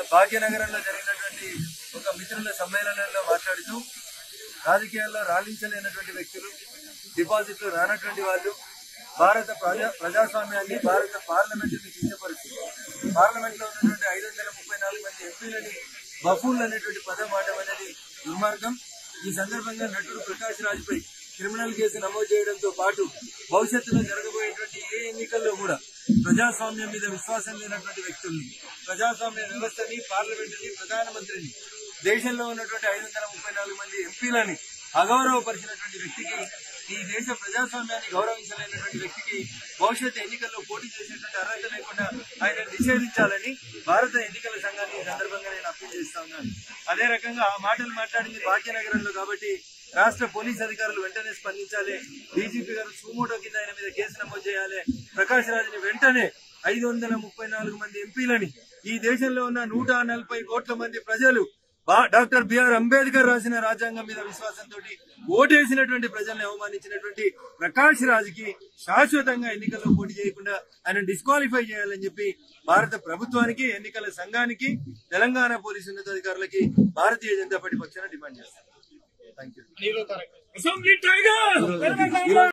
భాగ్యనగరంలో జరిగినటువంటి ఒక మిత్రుల సమ్మేళనంలో మాట్లాడుతూ రాజకీయాల్లో రాణించలేనటువంటి వ్యక్తులు డిపాజిట్లు రానటువంటి వాళ్ళు భారత ప్రజా ప్రజాస్వామ్యాన్ని భారత పార్లమెంట్ ని కించపరుస్తూ పార్లమెంట్ లో ఉన్నటువంటి ఐదు వందల ముప్పై నాలుగు మంది ఎంపీలని బఫూన్లు అనేటువంటి పదం వాడడం అనేది దుర్మార్గం ఈ సందర్భంగా నటుడు ప్రకాష్ రాజ్ పై క్రిమినల్ కేసు నమోదు చేయడంతో పాటు భవిష్యత్తులో జరగబోయేటువంటి ఏ ఎన్నికల్లో కూడా ప్రజాస్వామ్యం మీద విశ్వాసం లేనటువంటి వ్యక్తుల్ని ప్రజాస్వామ్య వ్యవస్థని పార్లమెంటుని ప్రధానమంత్రిని దేశంలో ఉన్నటువంటి ఐదు వందల ముప్పై నాలుగు మంది ఎంపీలని అగౌరవపరిచినటువంటి వ్యక్తికి ఈ దేశ ప్రజాస్వామ్యాన్ని గౌరవించలేనటువంటి వ్యక్తికి భవిష్యత్ ఎన్నికల్లో పోటీ చేసేటువంటి అర్హత లేకుండా ఆయన నిషేధించాలని భారత ఎన్నికల సంఘాన్ని ఈ సందర్భంగా నేను అప్పీల్ చేస్తా ఉన్నాను అదే రకంగా ఆ మాటలు మాట్లాడింది భాగ్యనగరంలో కాబట్టి రాష్ట్ర పోలీస్ అధికారులు వెంటనే స్పందించాలి డీజీపీ గారు సుమోటో కింద ఆయన మీద కేసు నమోదు చేయాలి ప్రకాష్ రాజుని వెంటనే ఐదు వందల ముప్పై నాలుగు మంది ఎంపీలని ఈ దేశంలో ఉన్న నూట నలభై కోట్ల మంది ప్రజలు బా- డాక్టర్ బిఆర్ అంబేద్కర్ రాసిన రాజ్యాంగం మీద విశ్వాసంతో ఓటేసినటువంటి ప్రజల్ని అవమానించినటువంటి ప్రకాష్ రాజ్కి శాశ్వతంగా ఎన్నికల్లో పోటీ చేయకుండా ఆయన డిస్క్వాలిఫై చేయాలని చెప్పి భారత ప్రభుత్వానికి ఎన్నికల సంఘానికి తెలంగాణ పోలీసు ఉన్నతాధికారులకి భారతీయ జనతా పార్టీ పక్షాన డిమాండ్ చేస్తారు థ్యాంక్ యూ అసెంబ్లీ టైగర్